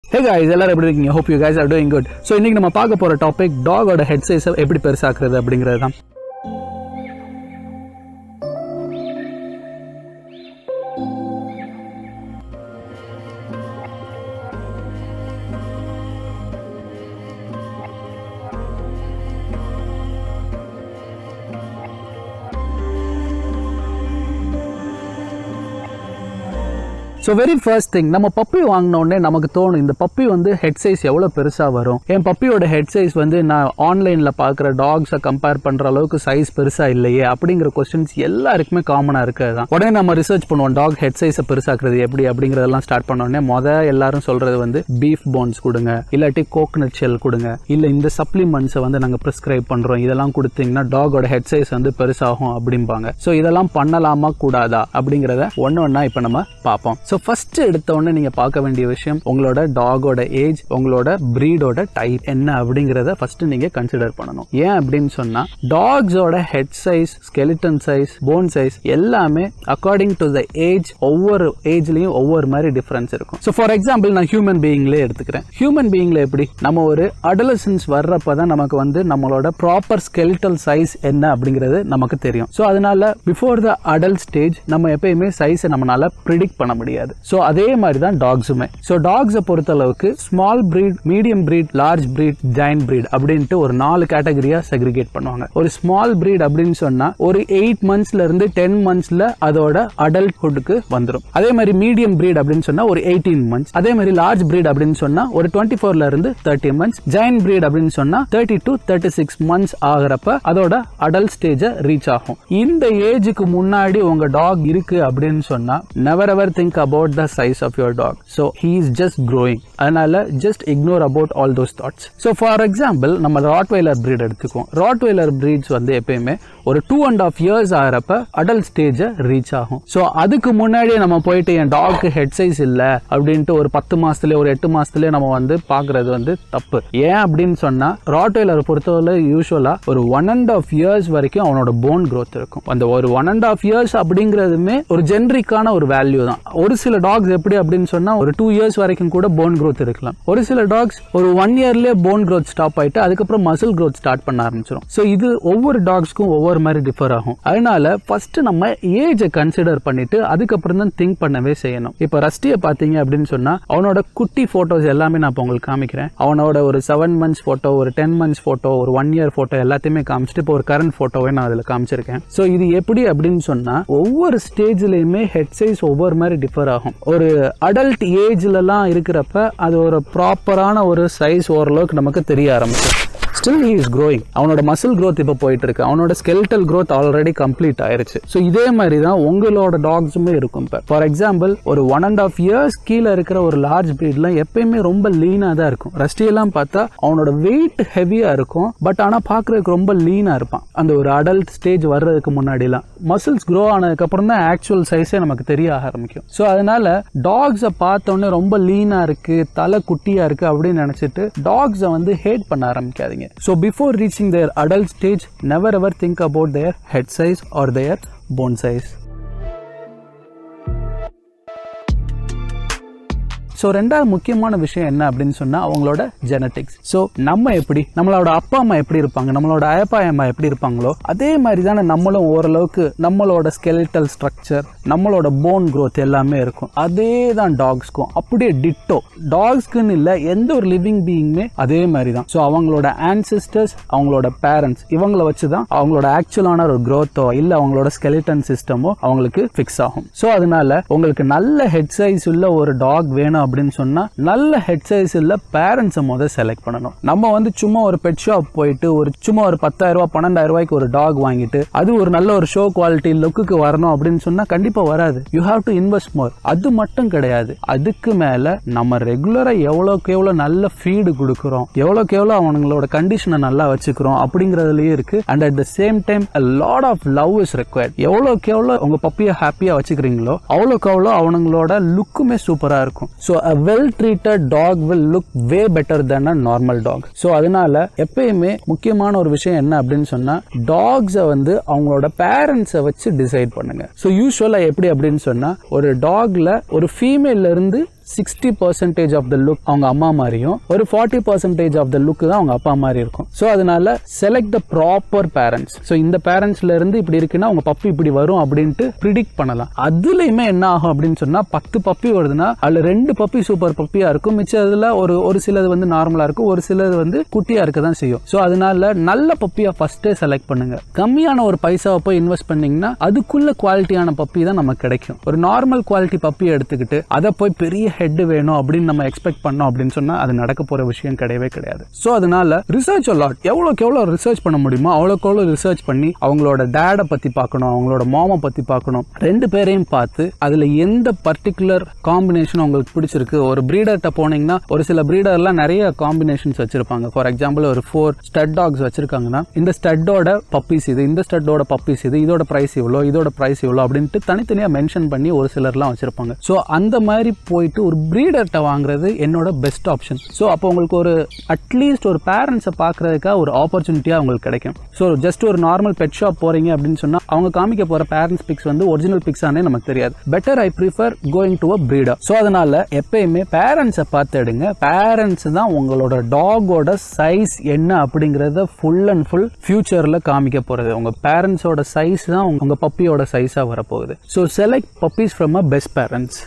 ஹே guys எல்லாரும் எப்படி இருக்கீங்க hope you guys are doing good so இன்னைக்கு நம்ம பார்க்க போற டாபிக் டாகோட ஹெட் சைஸை எப்படி பெருசாக்குறது அப்படிங்கிறது தான் ஸோ வெரி ஃபர்ஸ்ட் திங் நம்ம பப்பி வாங்கின உடனே நமக்கு தோணும் இந்த பப்பி வந்து ஹெட் சைஸ் எவ்வளோ பெருசாக வரும் என் பப்பியோட ஹெட் சைஸ் வந்து நான் ஆன்லைனில் பார்க்குற டாக்ஸை கம்பேர் பண்ணுற அளவுக்கு சைஸ் பெருசாக இல்லையே அப்படிங்கிற கொஸ்டின்ஸ் எல்லாருக்குமே காமனாக இருக்கிறது தான் உடனே நம்ம ரிசர்ச் பண்ணுவோம் டாக் ஹெட் சைஸை பெருசாக்குறது எப்படி அப்படிங்கிறதெல்லாம் ஸ்டார்ட் பண்ண உடனே மொதல் எல்லாரும் சொல்கிறது வந்து பீஃப் போன்ஸ் கொடுங்க இல்லாட்டி கோகனட் ஷெல் கொடுங்க இல்லை இந்த சப்ளிமெண்ட்ஸை வந்து நாங்கள் ப்ரிஸ்கிரைப் பண்ணுறோம் இதெல்லாம் கொடுத்தீங்கன்னா டாகோட ஹெட் சைஸ் வந்து பெருசாகும் அப்படிம்பாங்க ஸோ இதெல்லாம் பண்ணலாமா கூடாதா அப்படிங்கிறத ஒன்று ஒன்றா இப்போ நம்ம பார்ப்போம் ஸோ ஃபர்ஸ்ட் எடுத்த உடனே நீங்கள் பார்க்க வேண்டிய விஷயம் உங்களோட டாகோட ஏஜ் உங்களோட ப்ரீடோட டைப் என்ன அப்படிங்கிறத ஃபர்ஸ்ட் நீங்கள் கன்சிடர் பண்ணணும் ஏன் அப்படின்னு சொன்னால் டாக்ஸோட head size skeleton size bone size எல்லாமே அக்கார்டிங் டு த ஏஜ் ஒவ்வொரு ஏஜ்லேயும் ஒவ்வொரு மாதிரி டிஃப்ரென்ஸ் இருக்கும் ஸோ ஃபார் எக்ஸாம்பிள் நான் ஹியூமன் பீயிங்லேயே எடுத்துக்கிறேன் ஹியூமன் பீயிங்கில் எப்படி நம்ம ஒரு அடலசன்ஸ் வர்றப்ப தான் நமக்கு வந்து நம்மளோட ப்ராப்பர் ஸ்கெலிட்டல் சைஸ் என்ன அப்படிங்கிறது நமக்கு தெரியும் ஸோ அதனால பிஃபோர் த அடல்ட் ஸ்டேஜ் நம்ம எப்பயுமே சைஸை நம்மளால ப்ரிடிக்ட் பண்ண முடியாது ஸோ அதே மாதிரி தான் டாக்ஸுமே ஸோ டாக்ஸை பொறுத்தளவுக்கு small breed medium breed large breed giant breed அப்படின்ட்டு ஒரு நாலு கேட்டகரியாக செக்ரிகேட் பண்ணுவாங்க ஒரு ஸ்மால் breed அப்படின்னு சொன்னா ஒரு எயிட் மந்த்ஸ்ல இருந்து டென் மந்த்ஸ்ல அதோட அடல்ட்ஹுட்டுக்கு வந்துடும் அதே மாதிரி மீடியம் breed அப்படின்னு சொன்னா ஒரு எயிட்டீன் மந்த்ஸ் அதே மாதிரி லார்ஜ் breed அப்படின்னு சொன்னா ஒரு டுவெண்ட்டி ஃபோர்ல இருந்து தேர்ட்டி மந்த்ஸ் ஜாயின்ட் breed அப்படின்னு சொன்னா thirty to thirty six months ஆகிறப்ப அதோட அடல்ட் ஸ்டேஜை ரீச் ஆகும் இந்த ஏஜுக்கு முன்னாடி உங்க டாக் இருக்கு அப்படின்னு சொன்னா never ever think about the size of your dog so he is just growing அதனால just ignore about all those thoughts so for example நம்ம ராட்வைலர் breed எடுத்துக்குவோம் ராட்வைலர் breeds வந்து எப்பயுமே ஒரு டூ அண்ட் ஆஃப் இயர்ஸ் ஆகிறப்ப adult ஸ்டேஜை reach ஆகும் so அதுக்கு முன்னாடியே நம்ம போயிட்டு என் டாக்கு ஹெட் சைஸ் இல்லை அப்படின்ட்டு ஒரு பத்து மாசத்துலயே ஒரு எட்டு மாசத்துலயே நம்ம வந்து பார்க்கறது வந்து தப்பு ஏன் அப்படின்னு சொன்னா ராட்வைலர் பொறுத்தவரை யூஸ்வலா ஒரு ஒன் அண்ட் ஆஃப் இயர்ஸ் வரைக்கும் அவனோட போன் growth இருக்கும் அந்த ஒரு ஒன் அண்ட் ஆஃப் இயர்ஸ் அப்படிங்கிறதுமே ஒரு ஜென்ரிக்கான ஒரு வேல்யூ தான் ஒரு சில டாக்ஸ் எப்படி அப்படின்னு சொன்னா ஒரு டூ இயர்ஸ் வரைக்கும் கூட போன் growth இருக்கலாம் ஒரு சில டாக்ஸ் ஒரு ஒன் இயர்லயே போன் growth ஸ்டாப் ஆயிட்டு அதுக்கப்புறம் மசில் growth ஸ்டார்ட் பண்ண ஆரம்பிச்சிடும் ஸோ இது ஒவ்வொரு டாக்ஸ்க்கும் ஒவ்வொரு மாதிரி டிஃபர் ஆகும் அதனால ஃபர்ஸ்ட் நம்ம ஏஜை கன்சிடர் பண்ணிட்டு அதுக்கப்புறம் தான் திங்க் பண்ணவே செய்யணும் இப்போ ரஸ்டியை பார்த்தீங்க அப்படின்னு சொன்னா அவனோட குட்டி போட்டோஸ் எல்லாமே நான் இப்போ உங்களுக்கு காமிக்கிறேன் அவனோட ஒரு செவன் மந்த்ஸ் போட்டோ ஒரு டென் மந்த்ஸ் போட்டோ ஒரு ஒன் இயர் போட்டோ எல்லாத்தையுமே காமிச்சிட்டு இப்போ ஒரு கரண்ட் போட்டோவே நான் அதில் காமிச்சிருக்கேன் ஸோ இது எப்படி அப்படின்னு சொன்னா ஒவ்வொரு ஸ்டேஜ்லயுமே ஹெட் சைஸ் ஒவ்வொரு மாதிரி டிஃபர் ஆகும் ஒரு அடல்ட் ஏஜ்லலாம் இருக்கிறப்ப அது ஒரு ப்ராப்பரான ஒரு சைஸ் ஓரளவுக்கு நமக்கு தெரிய ஆரம்பிச்சிடும் ஸ்டில் ஹி இஸ் க்ரோயிங் அவனோட மசில் growth இப்போ போயிட்டு இருக்கு அவனோட skeletal growth ஆல்ரெடி கம்ப்ளீட் ஆயிருச்சு ஸோ இதே மாதிரி தான் உங்களோட டாக்ஸுமே இருக்கும் இப்போ ஃபார் எக்ஸாம்பிள் ஒரு ஒன் அண்ட் ஆஃப் இயர்ஸ் கீழே இருக்கிற ஒரு லார்ஜ் ப்ரீட்லாம் எப்பயுமே ரொம்ப லீனாக தான் இருக்கும் ரஸ்டியெல்லாம் பார்த்தா அவனோட வெயிட் ஹெவியாக இருக்கும் பட் ஆனால் பார்க்குறதுக்கு ரொம்ப லீனாக இருப்பான் அந்த ஒரு அடல்ட் ஸ்டேஜ் வர்றதுக்கு முன்னாடிலாம் மசில்ஸ் க்ரோ ஆனதுக்கப்புறம் தான் ஆக்சுவல் சைஸே நமக்கு தெரிய ஆரம்பிக்கும் ஸோ அதனால டாக்ஸை பார்த்தோன்னே ரொம்ப லீனாக இருக்கு தலை குட்டியாக இருக்கு அப்படின்னு நினச்சிட்டு டாக்ஸை வந்து ஹேட் பண்ண ஆரம்பிக்காதீங்க so before reaching their adult stage never ever திங்க் about their head size or their bone size so ரெண்டாவது முக்கியமான விஷயம் என்ன அப்படின்னு சொன்னால் அவங்களோட ஜெனட்டிக்ஸ் ஸோ நம்ம எப்படி நம்மளோட அப்பா அம்மா எப்படி இருப்பாங்க நம்மளோட அயப்பா அம்மா எப்படி இருப்பாங்களோ அதே மாதிரி தானே நம்மளும் ஓரளவுக்கு நம்மளோட ஸ்கெலிட்டல் ஸ்ட்ரக்சர் நம்மளோட போன் growth எல்லாமே இருக்கும் அதே தான் டாக்ஸ்க்கும் அப்படியே டிட்டோ டாக்ஸ்க்குன்னு இல்லை எந்த ஒரு லிவிங் பீயிங்குமே அதே மாதிரி தான் ஸோ அவங்களோட ancestors அவங்களோட பேரண்ட்ஸ் இவங்கள வச்சு தான் அவங்களோட ஆக்சுவலான ஒரு growth-ஓ இல்லை அவங்களோட skeleton சிஸ்டமோ அவங்களுக்கு ஃபிக்ஸ் ஆகும் ஸோ அதனால உங்களுக்கு நல்ல ஹெட் சைஸ் உள்ள ஒரு டாக் வேணும் அப்படின்னு சொன்னா நல்ல ஹெட் சைஸ் உள்ள பேரண்ட்ஸை முதல் செலக்ட் பண்ணணும் நம்ம வந்து சும்மா ஒரு பெட் ஷாப் போயிட்டு ஒரு சும்மா ஒரு பத்தாயிரம் ரூபாய் பன்னெண்டாயிரம் ரூபாய்க்கு ஒரு டாக் வாங்கிட்டு அது ஒரு நல்ல ஒரு ஷோ குவாலிட்டி லுக்குக்கு வரணும் அப்படின்னு சொன்னா கண்டிப்பா வராது you have to invest more அது மட்டும் கிடையாது அதுக்கு மேல நம்ம ரெகுலரா எவ்வளோக்கு எவ்வளோ நல்ல ஃபீடு கொடுக்குறோம் எவ்வளோக்கு எவ்வளோ அவங்களோட கண்டிஷனை நல்லா வச்சுக்கிறோம் அப்படிங்கறதுலயே இருக்கு and at the same time lot of love is required எவ்வளோக்கு எவ்வளோ உங்க பப்பியை ஹாப்பியா வச்சுக்கிறீங்களோ அவ்வளோக்கு அவ்வளோ அவனுங்களோட லுக்குமே சூப்பரா இருக்கும் so a well treated dog will look way better then a normal dog so அதனால எப்பயுமே முக்கியமான ஒரு விஷயம் என்ன அப்படின்னு சொன்னா டாக்ஸை வந்து அவங்களோட பேரண்ட்ஸை வச்சு டிசைட் பண்ணுங்க ஸோ யூஸ்வலாக எப்படி அப்படின்னு சொன்னா ஒரு டாக்ல ஒரு ஃபீமேல்ல இருந்து sixty percentage of the look அவங்க அம்மா மாதிரியும் ஒரு forty percentage of the look தான் அவங்க அப்பா மாதிரி இருக்கும் ஸோ அதனால select the proper parents so இந்த பேரண்ட்ஸ்ல இருந்து இப்படி இருக்குன்னா உங்க பப்பி இப்படி வரும் அப்படின்ட்டு ப்ரிடிக்ட் பண்ணலாம் அதுலயுமே என்ன ஆகும் அப்படின்னு சொன்னா பத்து பப்பி வருதுன்னா அதுல ரெண்டு பப்பி சூப்பர் பப்பியா இருக்கும் மிச்சம் அதுல ஒரு ஒரு சிலது வந்து நார்மலா இருக்கும் ஒரு சிலது வந்து குட்டியா இருக்க தான் செய்யும் ஸோ அதனால நல்ல பப்பியா ஃபர்ஸ்டே செலக்ட் பண்ணுங்க கம்மியான ஒரு பைசாவை போய் இன்வெஸ்ட் பண்ணீங்கன்னா அதுக்குள்ள குவாலிட்டியான பப்பி தான் நமக்கு கிடைக்கும் ஒரு நார்மல் குவாலிட்டி பப்பியை எடுத்துக்கிட்டு அதை போய் பெரிய ஹெட் வேணும் அப்படின்னு நம்ம எக்ஸ்பெக்ட் பண்ணோம் அப்படின்னு சொன்னா அது நடக்க போற விஷயம் கிடையவே கிடையாது ஸோ அதனால ரிசர்ச் அலாட் எவ்வளோக்கு எவ்வளோ ரிசர்ச் பண்ண முடியுமோ அவ்வளோக்கு எவ்வளோ ரிசர்ச் பண்ணி அவங்களோட டேடை பத்தி பார்க்கணும் அவங்களோட மாமை பத்தி பார்க்கணும் ரெண்டு பேரையும் பார்த்து அதுல எந்த பர்டிகுலர் காம்பினேஷன் உங்களுக்கு பிடிச்சிருக்கு ஒரு பிரீடர்கிட்ட போனீங்கன்னா ஒரு சில பிரீடர்லாம் நிறைய காம்பினேஷன்ஸ் வச்சிருப்பாங்க ஃபார் எக்ஸாம்பிள் ஒரு ஃபோர் ஸ்டட் டாக்ஸ் வச்சிருக்காங்கன்னா இந்த ஸ்டட்டோட பப்பீஸ் இது இந்த ஸ்டட்டோட பப்பீஸ் இது இதோட பிரைஸ் இவ்வளோ இதோட பிரைஸ் இவ்வளோ அப்படின்ட்டு தனித்தனியாக மென்ஷன் பண்ணி ஒரு சிலர்லாம் வச்சிருப்பாங்க ஸோ அந்த மாதிரி போயிட்டு ஒரு பிரீடர்கிட்ட வாங்குறது என்னோட பெஸ்ட் ஆப்ஷன் ஸோ அப்போ உங்களுக்கு ஒரு அட்லீஸ்ட் ஒரு பேரண்ட்ஸை பார்க்கறதுக்காக ஒரு ஆப்பர்ச்சுனிட்டியாக உங்களுக்கு கிடைக்கும் ஸோ ஜஸ்ட் ஒரு நார்மல் பெட் ஷாப் போறீங்க அப்படின்னு சொன்னால் அவங்க காமிக்க போகிற பேரண்ட்ஸ் பிக்ஸ் வந்து ஒரிஜினல் பிக்ஸானே நமக்கு தெரியாது better I prefer going to a breeder so அதனால எப்பயுமே பேரண்ட்ஸை பார்த்து எடுங்க பேரண்ட்ஸ் தான் உங்களோட டாகோட சைஸ் என்ன அப்படிங்கிறத ஃபுல் அண்ட் ஃபுல் ஃபியூச்சரில் காமிக்க போகிறது உங்கள் பேரண்ட்ஸோட சைஸ் தான் உங்கள் பப்பியோட சைஸாக வரப்போகுது so select puppies from a best parents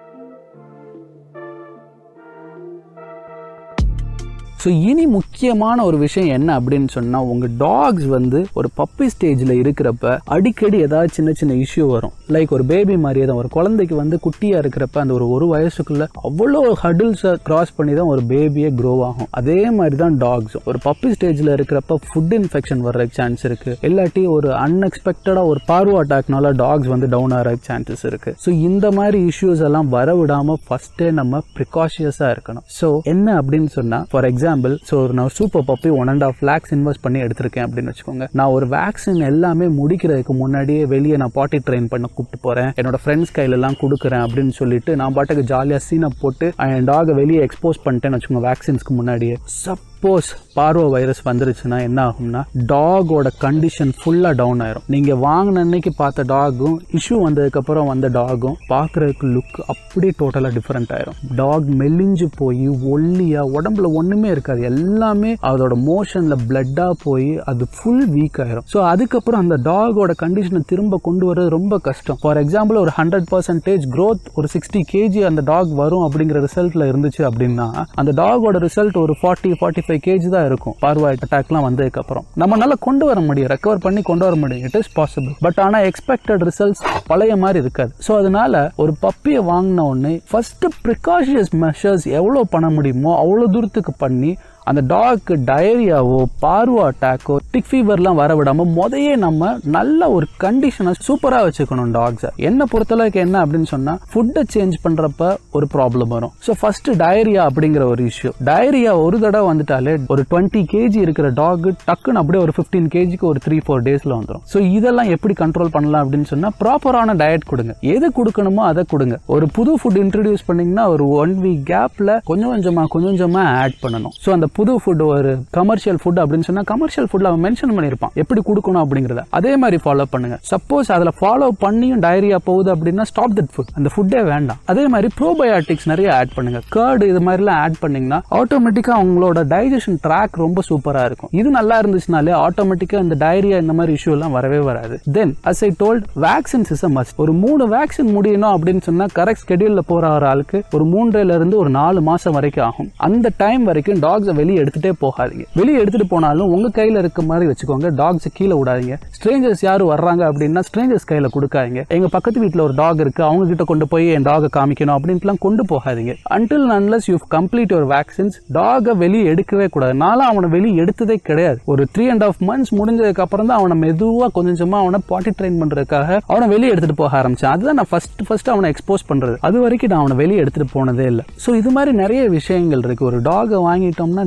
so இனி முக்கியமான ஒரு விஷயம் என்ன அப்படின்னு சொன்னால் உங்கள் டாக்ஸ் வந்து ஒரு பப்பி ஸ்டேஜில் இருக்கிறப்ப அடிக்கடி ஏதாவது சின்ன சின்ன இஷ்யூ வரும் லைக் ஒரு பேபி மாதிரியே தான் ஒரு குழந்தைக்கு வந்து குட்டியாக இருக்கிறப்ப அந்த ஒரு ஒரு வயசுக்குள்ள அவ்வளோ ஹடில்ஸை கிராஸ் பண்ணி தான் ஒரு பேபியே க்ரோ ஆகும் அதே மாதிரி தான் டாக்ஸும் ஒரு பப்பி ஸ்டேஜில் இருக்கிறப்ப ஃபுட் இன்ஃபெக்ஷன் வர்ற சான்ஸ் இருக்கு இல்லாட்டி ஒரு அன்எக்ஸ்பெக்டடாக ஒரு பார்வோ அட்டாக்னால டாக்ஸ் வந்து டவுன் ஆகிற சான்சஸ் இருக்கு ஸோ இந்த மாதிரி இஷ்யூஸ் எல்லாம் வர விடாமல் ஃபர்ஸ்டே நம்ம ப்ரிகாஷியஸாக இருக்கணும் ஸோ என்ன அப்படின்னு சொன்னால் ஃபார் எக்ஸாம்பிள் ஸோ நான் super puppy one and half lakhs invest பண்ணி எடுத்திருக்கேன் அப்படின்னு வச்சுக்கோங்க நான் ஒரு வேக்சின் எல்லாமே முடிக்கிறதுக்கு முன்னாடியே வெளியே நான் பாட்டி ட்ரெயின் பண்ண கூப்பிட்டு போகிறேன் என்னோட ஃப்ரெண்ட்ஸ் கையிலலாம் கொடுக்குறேன் அப்படின்னு சொல்லிட்டு நான் பாட்டுக்கு ஜாலியாக சீனை போட்டு என் டாகை வெளியே எக்ஸ்போஸ் பண்ணிட்டேன்னு வச்சுக்கோங்க வேக்சின்ஸ்க்கு முன்னாடியே சப்போஸ் பார்வோ வைரஸ் வந்துருச்சுன்னா என்ன ஆகும்னா டாகோட கண்டிஷன் ஃபுல்லாக டவுன் ஆயிரும் நீங்கள் வாங்கின அன்னைக்கு பார்த்த டாகும் இஷ்யூ வந்ததுக்கப்புறம் வந்த டாகும் பார்க்குறதுக்கு லுக் அப்படியே டோட்டலாக டிஃப்ரெண்ட் ஆயிரும் டாக் மெலிஞ்சு போய் ஒல்லியாக உடம்புல ஒன்றுமே இருக்காது எல்லாமே அதோட மோஷனில் பிளட்டாக போய் அது ஃபுல் வீக் ஆயிரும் ஸோ அதுக்கப்புறம் அந்த டாகோட கண்டிஷனை திரும்ப கொண்டு வர்றது ரொம்ப கஷ்டம் ஃபார் எக்ஸாம்பிள் ஒரு ஹண்ட்ரட் பர்சன்டேஜ் க்ரோத் ஒரு சிக்ஸ்டி கேஜி அந்த டாக் வரும் அப்படிங்கிற ரிசல்ட்டில் இருந்துச்சு அப்படின்னா அந்த டாகோட ரிசல்ட் ஒரு ஃபார்ட்டி ஃபார்ட்டி ஃபைவ் கேஜி தான் இருக்கும் பார்வை அட்டாக்லாம் வந்ததுக்கு அப்புறம் நம்மளால கொண்டு வர முடியும் ரெக்கவர் பண்ணி கொண்டு வர முடியும் இட் இஸ் பாசிபிள் பட் ஆனால் எக்ஸ்பெக்டட் ரிசல்ட்ஸ் பழைய மாதிரி இருக்காது ஸோ அதனால ஒரு பப்பியை வாங்கின உடனே ஃபர்ஸ்ட் ப்ரிகாஷியஸ் மெஷர்ஸ் எவ்வளோ பண்ண முடியுமோ அவ்வளோ தூரத்துக்கு பண்ணி அந்த டாக்கு டயரியாவோ பார்வோ அட்டாக்கோ டிக் ஃபீவர்லாம் வர விடாம முதையே நம்ம நல்ல ஒரு கண்டிஷனை சூப்பராக வச்சுக்கணும் டாக்ஸை என்ன பொறுத்தளவுக்கு என்ன அப்படின்னு சொன்னா ஃபுட்டை சேஞ்ச் பண்றப்ப ஒரு ப்ராப்ளம் வரும் ஸோ ஃபர்ஸ்ட் டயரியா அப்படிங்கிற ஒரு இஷ்யூ டயரியா ஒரு தடவை வந்துட்டாலே ஒரு டுவெண்ட்டி கேஜி இருக்கிற டாக் டக்குன்னு அப்படியே ஒரு ஃபிஃப்டீன் கேஜிக்கு ஒரு த்ரீ ஃபோர் டேஸ்ல வந்துடும் ஸோ இதெல்லாம் எப்படி கண்ட்ரோல் பண்ணலாம் அப்படின்னு சொன்னா ப்ராப்பரான டயட் கொடுங்க எது கொடுக்கணுமோ அதை கொடுங்க ஒரு புது ஃபுட் இன்ட்ரடியூஸ் பண்ணீங்கன்னா ஒரு ஒன் வீக் கேப்ல கொஞ்சம் கொஞ்சமா கொஞ்சம் கொஞ்சமா ஆட் பண்ணணும் ஸோ அந்த புது ஃபுட் ஒரு கமர்ஷியல் ஃபுட் அப்படின்னு சொன்னா கமர்ஷியல் ஃபுட்ல அவன் மென்ஷன் பண்ணியிருப்பான் எப்படி கொடுக்கணும் அப்படிங்கிறத அதே மாதிரி ஃபாலோ பண்ணுங்க சப்போஸ் அதில் ஃபாலோ பண்ணியும் டயரியா போகுது அப்படின்னா ஸ்டாப் தட் ஃபுட் அந்த ஃபுட்டே வேண்டாம் அதே மாதிரி ப்ரோபயோட்டிக்ஸ் நிறைய ஆட் பண்ணுங்க கர்டு இது மாதிரிலாம் ஆட் பண்ணீங்கன்னா ஆட்டோமேட்டிக்காக அவங்களோட டைஜஷன் ட்ராக் ரொம்ப சூப்பராக இருக்கும் இது நல்லா இருந்துச்சுனாலே ஆட்டோமேட்டிக்காக இந்த டயரியா இந்த மாதிரி இஷ்யூ எல்லாம் வரவே வராது then as I told vaccines is a must ஒரு மூணு வேக்சின் முடியணும் அப்படின்னு சொன்னா கரெக்ட் ஸ்கெடியூல்ல போற ஒரு ஆளுக்கு ஒரு மூன்றுல இருந்து ஒரு நாலு மாசம் வரைக்கும் ஆகும் அந்த டைம் வரைக்கும் டாக்ஸை வெளியே எடுத்துட்டே போகாதீங்க வெளியே எடுத்துட்டு போனாலும் உங்க கையில இருக்க மாதிரி வச்சுக்கோங்க டாக்ஸ் கீழே விடாதீங்க ஸ்ட்ரேஞ்சர்ஸ் யாரும் வர்றாங்க அப்படின்னா ஸ்ட்ரேஞ்சர்ஸ் கையில கொடுக்காதீங்க எங்க பக்கத்து வீட்டில் ஒரு டாக் இருக்கு அவங்க கிட்ட கொண்டு போய் என் டாகை காமிக்கணும் அப்படின்ட்டுலாம் கொண்டு போகாதீங்க until unless you complete your vaccines டாகை வெளியே எடுக்கவே கூடாது நானும் அவனை வெளியே எடுத்ததே கிடையாது ஒரு த்ரீ அண்ட் ஆஃப் மந்த்ஸ் முடிஞ்சதுக்கு அப்புறம் தான் அவனை மெதுவாக கொஞ்சம் கொஞ்சமா அவனை பாட்டி ட்ரெயின் பண்றதுக்காக அவனை வெளியே எடுத்துட்டு போக ஆரம்பிச்சேன் அதுதான் நான் ஃபர்ஸ்ட் ஃபர்ஸ்ட் அவனை எக்ஸ்போஸ் பண்றது அது வரைக்கும் நான் அவனை வெளியே எடுத்துட்டு போனதே இல்லை ஸோ இது மாதிரி நிறைய விஷயங்கள் இருக்கு ஒரு டாகை வாங்கிட்டோம்னா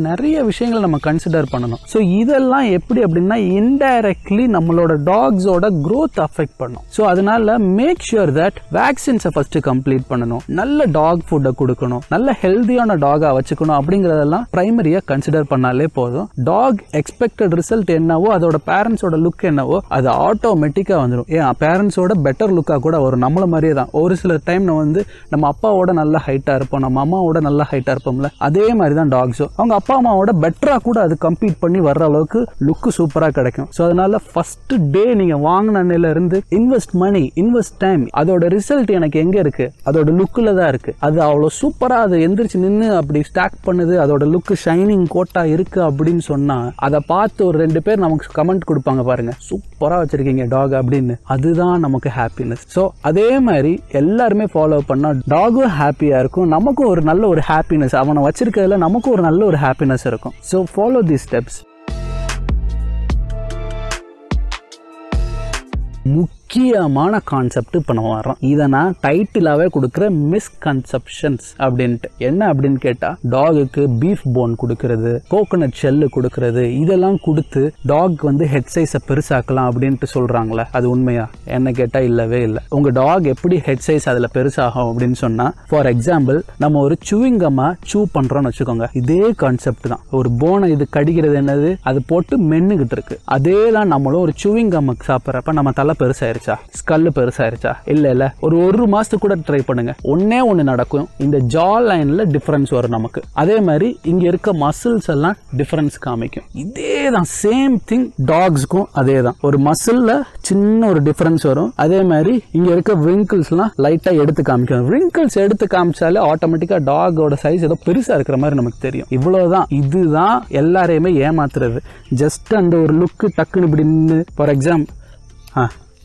நிறைய விஷயங்களை நம்ம கன்சிடர் பண்ணணும் ஸோ இதெல்லாம் எப்படி அப்படின்னா இன்டைரக்ட்லி நம்மளோட டாக்ஸோட growth அஃபெக்ட் பண்ணும் ஸோ அதனால மேக் ஷுர் தட் வேக்சின்ஸை ஃபர்ஸ்ட் கம்ப்ளீட் பண்ணணும் நல்ல டாக் ஃபுட்டை கொடுக்கணும் நல்ல ஹெல்தியான டாகா வச்சுக்கணும் அப்படிங்கிறதெல்லாம் பிரைமரியாக கன்சிடர் பண்ணாலே போதும் டாக் எக்ஸ்பெக்டட் ரிசல்ட் என்னவோ அதோட பேரண்ட்ஸோட லுக் என்னவோ அது ஆட்டோமேட்டிக்காக வந்துடும் ஏன் பேரண்ட்ஸோட பெட்டர் லுக்காக கூட வரும் நம்மள மாதிரியே தான் ஒரு சில டைம் நம்ம வந்து நம்ம அப்பாவோட நல்ல ஹைட்டாக இருப்போம் நம்ம அம்மாவோட நல்ல ஹைட்டாக இருப்போம்ல அதே மாதிரி தான் டாக்ஸும் அவங்க அப்பா அம்மாவோட பெட்டராக கூட அது கம்பீட் பண்ணி வர்ற அளவுக்கு லுக்கு சூப்பராக கிடைக்கும் ஸோ அதனால ஃபர்ஸ்ட் டே நீங்கள் வாங்கின இருந்து இன்வெஸ்ட் மணி இன்வெஸ்ட் டைம் அதோட ரிசல்ட் எனக்கு எங்கே இருக்கு அதோட லுக்கில் தான் இருக்கு அது அவ்வளோ சூப்பராக அது எந்திரிச்சு நின்று அப்படி ஸ்டாக் பண்ணுது அதோட லுக்கு ஷைனிங் கோட்டா இருக்கு அப்படின்னு சொன்னா அதை பார்த்து ஒரு ரெண்டு பேர் நமக்கு கமெண்ட் கொடுப்பாங்க பாருங்க சூப்பராக வச்சிருக்கீங்க டாக் அப்படின்னு அதுதான் நமக்கு ஹாப்பினஸ் ஸோ அதே மாதிரி எல்லாருமே ஃபாலோ பண்ணா டாகும் ஹாப்பியாக இருக்கும் நமக்கும் ஒரு நல்ல ஒரு ஹாப்பினஸ் அவனை வச்சிருக்கிறதுல நமக்கும் ஒரு நல்ல ஒரு ஹாப்பினஸ் இருக்கும் ஸோ ஃபாலோ தி ஸ்டெப்ஸ் முக்கியமான கான்செப்ட் இப்போ நம்ம வரோம் இதை நான் டைட்டிலாகவே கொடுக்குற மிஸ்கன்செப்ஷன்ஸ் அப்படின்ட்டு என்ன அப்படின்னு கேட்டால் டாகுக்கு பீஃப் போன் கொடுக்கறது கோகோனட் ஷெல்லு கொடுக்கறது இதெல்லாம் கொடுத்து டாக் வந்து ஹெட் சைஸை பெருசாக்கலாம் அப்படின்ட்டு சொல்கிறாங்களே அது உண்மையா என்ன கேட்டால் இல்லவே இல்லை உங்கள் டாக் எப்படி ஹெட் சைஸ் அதில் பெருசாகும் அப்படின்னு சொன்னால் ஃபார் எக்ஸாம்பிள் நம்ம ஒரு சூவிங்கமாக சூ பண்ணுறோம்னு வச்சுக்கோங்க இதே கான்செப்ட் தான் ஒரு போனை இது கடிக்கிறது என்னது அது போட்டு மென்னுகிட்டு இருக்கு அதே தான் நம்மளும் ஒரு சூவிங் கம்முக்கு சாப்பிட்றப்ப நம்ம தலை பெருசாயிருச்சா ஸ்கல்லு பெருசாயிருச்சா இல்ல இல்ல ஒரு ஒரு மாசத்துக்கு கூட ட்ரை பண்ணுங்க ஒன்னே ஒன்று நடக்கும் இந்த ஜா லைன்ல டிஃபரன்ஸ் வரும் நமக்கு அதே மாதிரி இங்க இருக்க மசில்ஸ் எல்லாம் டிஃபரன்ஸ் காமிக்கும் இதே தான் சேம் திங் டாக்ஸ்க்கும் அதே தான் ஒரு மசில்ல சின்ன ஒரு டிஃபரன்ஸ் வரும் அதே மாதிரி இங்க இருக்க விங்கிள்ஸ்லாம் லைட்டா எடுத்து காமிக்கும் விங்கிள்ஸ் எடுத்து காமிச்சாலே ஆட்டோமேட்டிக்கா டாகோட சைஸ் ஏதோ பெருசா இருக்கிற மாதிரி நமக்கு தெரியும் இவ்வளவுதான் இதுதான் எல்லாரையுமே ஏமாத்துறது ஜஸ்ட் அந்த ஒரு லுக்கு டக்குன்னு இப்படி நின்று ஃபார் எக்ஸாம்பிள் ஆ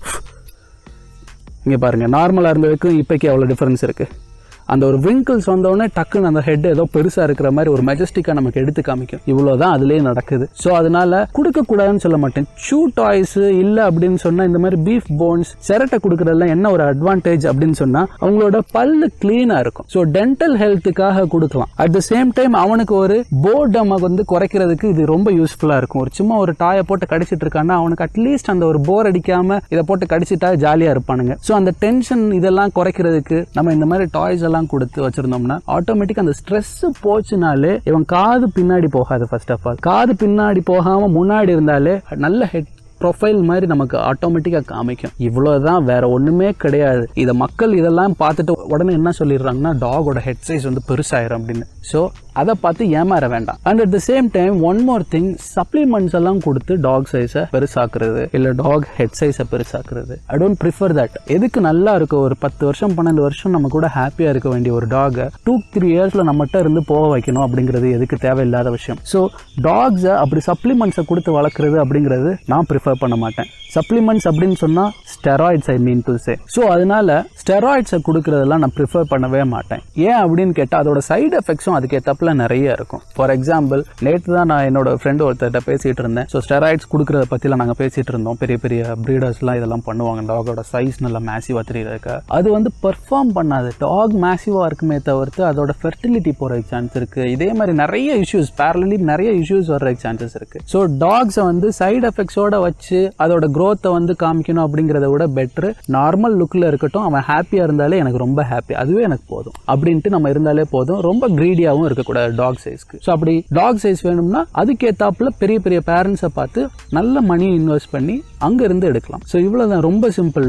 இங்கே பாருங்கள் நார்மலாக இருந்ததுக்கும் இப்போக்கி அவ்வளோ டிஃப்ரென்ஸ் இருக்குது அந்த ஒரு விங்கிள்ஸ் வந்தோடனே டக்குன்னு அந்த ஹெட் ஏதோ பெருசாக இருக்கிற மாதிரி ஒரு மெஜஸ்டிக்காக நமக்கு எடுத்து காமிக்கும் இவ்வளோ தான் அதுலேயே நடக்குது ஸோ அதனால கொடுக்கக்கூடாதுன்னு சொல்ல மாட்டேன் ஷூ டாய்ஸ் இல்லை அப்படின்னு சொன்னால் இந்த மாதிரி பீஃப் போன்ஸ் சிரட்டை கொடுக்குறதுல என்ன ஒரு அட்வான்டேஜ் அப்படின்னு சொன்னால் அவங்களோட பல்லு க்ளீனாக இருக்கும் ஸோ டென்டல் ஹெல்த்துக்காக கொடுக்கலாம் அட் த சேம் டைம் அவனுக்கு ஒரு போர்டம் வந்து குறைக்கிறதுக்கு இது ரொம்ப யூஸ்ஃபுல்லாக இருக்கும் ஒரு சும்மா ஒரு டாயை போட்டு கடிச்சிட்டு இருக்கான்னா அவனுக்கு அட்லீஸ்ட் அந்த ஒரு போர் அடிக்காம இதை போட்டு கடிச்சிட்டா ஜாலியாக இருப்பானுங்க ஸோ அந்த டென்ஷன் இதெல்லாம் குறைக்கிறதுக்கு நம்ம இந்த மாதிரி டாய்ஸ் எல்லாம் கொடுத்து வச்சிருந்தோம்னா ஆட்டோமேட்டிக் அந்த ஸ்ட்ரெஸ் போச்சுனாலே இவன் காது பின்னாடி போகாது ஃபர்ஸ்ட் ஆஃப் ஆல் காது பின்னாடி போகாம முன்னாடி இருந்தாலே நல்ல ஹெட் ப்ரொஃபைல் மாதிரி நமக்கு ஆட்டோமேட்டிக்காக காமிக்கும் இவ்வளோதான் வேற ஒன்றுமே கிடையாது இதை மக்கள் இதெல்லாம் பார்த்துட்டு உடனே என்ன சொல்லிடுறாங்கன்னா டாகோட ஹெட் சைஸ் வந்து பெருசாயிரும் அப்படின்னு ஸோ அதை பார்த்து ஏமாற வேண்டாம் and at the same time one more thing supplements எல்லாம் கொடுத்து டாக் சைஸை பெருசாக்குறது இல்லை டாக் ஹெட் சைஸை பெருசாக்குறது ஐ டோன்ட் ப்ரிஃபர் தட் எதுக்கு நல்லா இருக்கும் ஒரு பத்து வருஷம் பன்னெண்டு வருஷம் நம்ம கூட ஹாப்பியாக இருக்க வேண்டிய ஒரு டாகை டூ த்ரீ இயர்ஸில் நம்மகிட்ட இருந்து போக வைக்கணும் அப்படிங்கிறது எதுக்கு தேவையில்லாத விஷயம் ஸோ டாக்ஸை அப்படி சப்ளிமெண்ட்ஸை கொடுத்து வளர்க்குறது அப்படிங்கிறது நான் ப்ரிஃபர் பண்ண மாட்டேன் சப்ளிமெண்ட்ஸ் அப்படின்னு சொன்னால் steroids I mean to say so அதனால ஸ்டெராய்ட்ஸை கொடுக்குறதெல்லாம் நான் ப்ரிஃபர் பண்ணவே மாட்டேன் ஏன் அப்படின்னு கேட்டால் அதோட சைடு எஃபெக்ட்ஸும் அதுக்கேற்றப்பில் நிறைய இருக்கும் ஃபார் எக்ஸாம்பிள் நேற்று தான் நான் என்னோட ஃப்ரெண்டு ஒருத்தர்கிட்ட பேசிகிட்டு இருந்தேன் ஸோ ஸ்டெராய்ட்ஸ் கொடுக்குறத பற்றிலாம் நாங்கள் பேசிகிட்டு இருந்தோம் பெரிய பெரிய ப்ரீடர்ஸ்லாம் இதெல்லாம் பண்ணுவாங்க டாகோட சைஸ் நல்லா மேசிவாக தெரியறதுக்கு அது வந்து பெர்ஃபார்ம் பண்ணாது டாக் மேசிவாக இருக்குமே தவிர்த்து அதோட ஃபெர்டிலிட்டி போகிறதுக்கு சான்ஸ் இருக்குது இதே மாதிரி நிறைய இஷ்யூஸ் பேரலி நிறைய இஷ்யூஸ் வர்றதுக்கு சான்சஸ் இருக்குது ஸோ டாக்ஸை வந்து சைடு எஃபெக்ட்ஸோட வச்சு அதோட க்ரோத்தை வந்து காமிக்கணும் அப்படிங்கிறத விட பெட்ரு நார்மல் லுக்கில் இருக்கட்டும் அவன் ஹாப்பியாக இருந்தாலே எனக்கு ரொம்ப ஹாப்பி அதுவே எனக்கு போதும் அப்படின்ட்டு நம்ம இருந்தாலே போதும் ரொம்ப க்ரீடியாகவும் இருக்கக்கூடாது டாக் சைஸ்க்கு ஸோ அப்படி டாக் சைஸ் வேணும்னா அதுக்கேத்தாப்புல பெரிய பெரிய பேரண்ட்ஸை பார்த்து நல்ல மணி இன்வெஸ்ட் பண்ணி அங்கேருந்து எடுக்கலாம் ஸோ இவ்வளோதான் ரொம்ப சிம்பிள்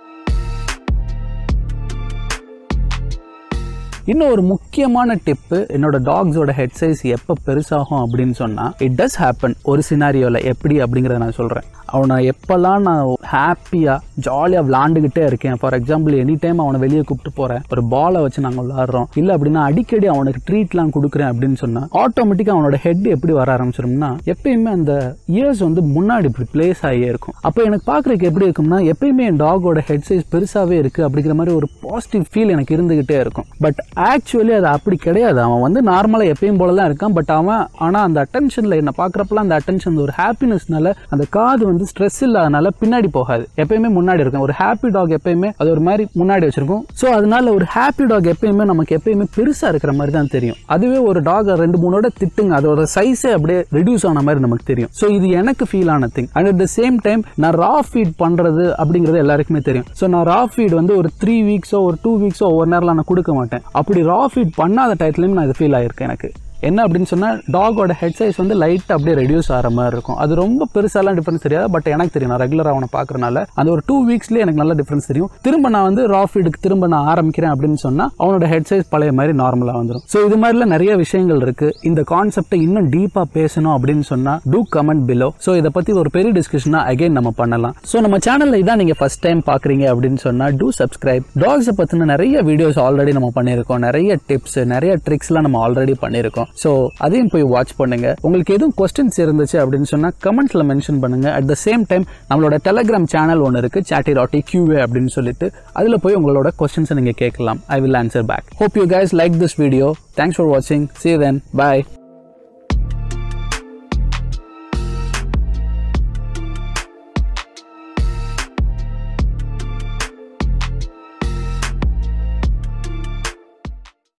இன்னும் ஒரு முக்கியமான டிப்பு என்னோட டாக்ஸோட ஹெட் சைஸ் எப்போ பெருசாகும் அப்படின்னு சொன்னால் இட் டஸ் ஹேப்பன் ஒரு சினாரியோவில் எப்படி அப்படிங்கிறத நான் சொல்கிறேன் அவனை எப்போல்லாம் நான் ஹாப்பியாக ஜாலியாக விளாண்டுக்கிட்டே இருக்கேன் ஃபார் எக்ஸாம்பிள் எனி டைம் அவனை வெளியே கூப்பிட்டு போகிறேன் ஒரு பாலை வச்சு நாங்கள் விளாட்றோம் இல்லை அப்படின்னா அடிக்கடி அவனுக்கு ட்ரீட்லாம் கொடுக்குறேன் அப்படின்னு சொன்னால் ஆட்டோமேட்டிக்காக அவனோட ஹெட் எப்படி வர ஆரம்பிச்சிரும்னா எப்பயுமே அந்த இயர்ஸ் வந்து முன்னாடி இப்படி பிளேஸ் ஆகியே இருக்கும் அப்போ எனக்கு பார்க்குறதுக்கு எப்படி இருக்கும்னா எப்பயுமே என் டாகோட ஹெட் சைஸ் பெருசாகவே இருக்குது அப்படிங்கிற மாதிரி ஒரு பாசிட்டிவ் ஃபீல் எனக்கு இருந்துக்கிட்டே இருக்கும் பட் ஆக்சுவலி அது அப்படி கிடையாது அவன் வந்து நார்மலாக எப்பயும் போல தான் இருக்கான் பட் அவன் ஆனால் அந்த அட்டென்ஷனில் என்ன பார்க்குறப்பலாம் அந்த அட்டென்ஷன் ஒரு ஹாப்பினஸ்னால அந்த காது வந்து வந்து ஸ்ட்ரெஸ் இல்லாதனால பின்னாடி போகாது எப்பயுமே முன்னாடி இருக்கும் ஒரு ஹாப்பி டாக் எப்பயுமே அது ஒரு மாதிரி முன்னாடி வச்சிருக்கும் ஸோ அதனால ஒரு ஹாப்பி டாக் எப்பயுமே நமக்கு எப்பயுமே பெருசா இருக்கிற மாதிரி தான் தெரியும் அதுவே ஒரு டாக் ரெண்டு மூணோட திட்டுங்க அதோட சைஸே அப்படியே ரெடியூஸ் ஆன மாதிரி நமக்கு தெரியும் ஸோ இது எனக்கு ஃபீல் ஆன thing and at the same time நான் ரா ஃபீட் பண்றது அப்படிங்கிறது எல்லாருக்குமே தெரியும் ஸோ நான் ரா ஃபீட் வந்து ஒரு த்ரீ வீக்ஸோ ஒரு டூ வீக்ஸோ ஒவ்வொரு நேரம் நான் கொடுக்க மாட்டேன் அப்படி ரா ஃபீட் பண்ணாத டயத்துலையும் நான் இது ஃபீல் ஆயிருக்கேன் எனக்கு என்ன அப்படின்னு சொன்னால் டாகோட ஹெட் சைஸ் வந்து லைட்டாக அப்படியே ரெடியூஸ் ஆகிற மாதிரி இருக்கும் அது ரொம்ப பெருசாலாம் டிஃப்ரென்ஸ் தெரியாது பட் எனக்கு தெரியும் நான் ரெகுலராக அவனை பார்க்கறனால அந்த ஒரு டூ வீக்ஸ்லேயே எனக்கு நல்ல டிஃப்ரென்ஸ் தெரியும் திரும்ப நான் வந்து ரா ஃபீடுக்கு திரும்ப நான் ஆரம்பிக்கிறேன் அப்படின்னு சொன்னால் அவனோட ஹெட் சைஸ் பழைய மாதிரி நார்மலாக வந்துடும் ஸோ இது மாதிரிலாம் நிறைய விஷயங்கள் இருக்குது இந்த கான்செப்டை இன்னும் டீப்பாக பேசணும் அப்படின்னு சொன்னால் டூ கமெண்ட் பிலோ ஸோ இதை பற்றி ஒரு பெரிய டிஸ்கஷனாக அகைன் நம்ம பண்ணலாம் ஸோ நம்ம சேனலில் இதான் நீங்கள் ஃபஸ்ட் டைம் பார்க்குறீங்க அப்படின்னு சொன்னால் டூ சப்ஸ்கிரைப் டாக்ஸை பற்றின நிறைய வீடியோஸ் ஆல்ரெடி நம்ம பண்ணியிருக்கோம் நிறைய டிப்ஸ் நிறைய ட்ரிக்ஸ்லாம் நம்ம ஆல்ரெடி பண்ணியிருக்கோம் ஸோ அதையும் போய் வாட்ச் பண்ணுங்க உங்களுக்கு எதுவும் கொஸ்டின்ஸ் இருந்துச்சு அப்படின்னு சொன்னால் கமெண்ட்ஸில் மென்ஷன் பண்ணுங்க அட் த சேம் டைம் நம்மளோட டெலகிராம் சேனல் ஒன்று இருக்கு சாட்டி டாட்டி கியூஏ அப்படின்னு சொல்லிட்டு அதில் போய் உங்களோட கொஸ்டின்ஸை நீங்கள் கேட்கலாம் I will answer back hope you guys like this video thanks for வாட்சிங் சி தென் பாய்